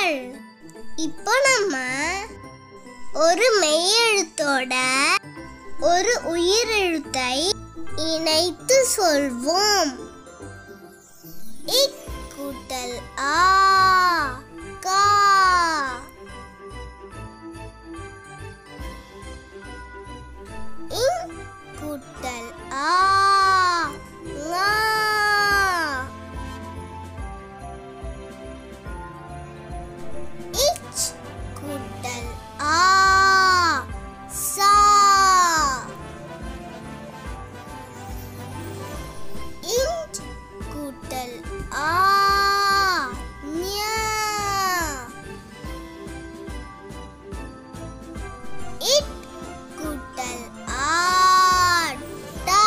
வாருங்கள் இப்போ நம்ம ஒரு மெய்யெழுத்தோட ஒரு உயிரெழுத்தை இணைத்து சொல்வோம் இக் கூட்டல் ஆ கா இங் கூட்டல் ஆ ஙா இச் கூட்டல் ஆ சா இஞ்ச் கூட்டல் ஆ ஞா இட் கூட்டல் ஆ டா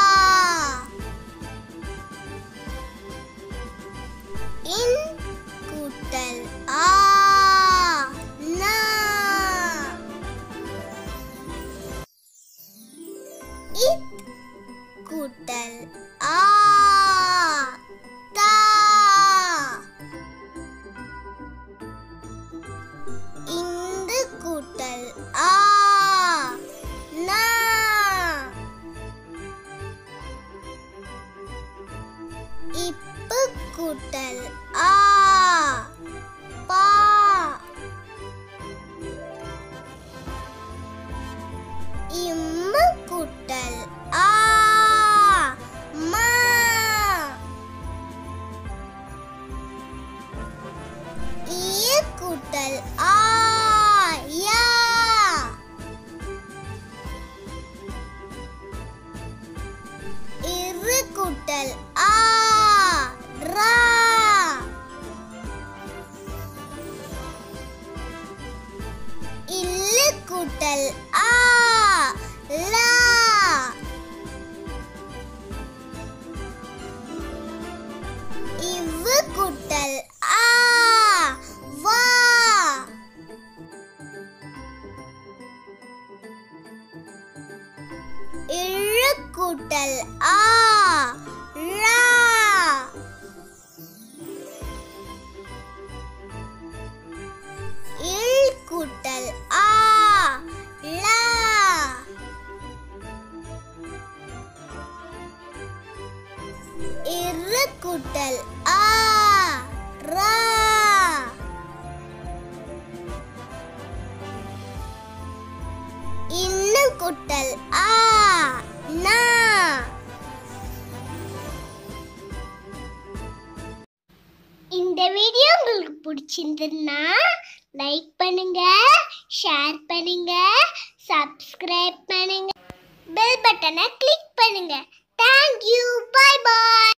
இன் கூட்டல் ஆ நா இத் கூட்டல் ஆ தா இந்து கூட்டல் ஆ நா இப்பு கூட்டல் ஆ பா இம்மு கூட்டல் ஆ மா ஈய கூட்டல் ஆ யா இரு கூட்டல் ஆ ரா இல்லு கூட்டல் ஆ லா இவ்வு கூட்டல் ஆ வா இழு கூட்டல் ஆ ரா இல் கூட்டல் ஆ லா இரு கூட்டல் ஆ ரா இன்னு கூட்டல் ஆ நா இந்த வீடியோ உங்களுக்கு பிடிச்சிருந்ததுன்னா லைக் பண்ணுங்க ஷேர் பண்ணுங்க சப்ஸ்கிரைப் பண்ணுங்க பெல் பட்டனை கிளிக் பண்ணுங்க தேங்க்யூ பை பாய்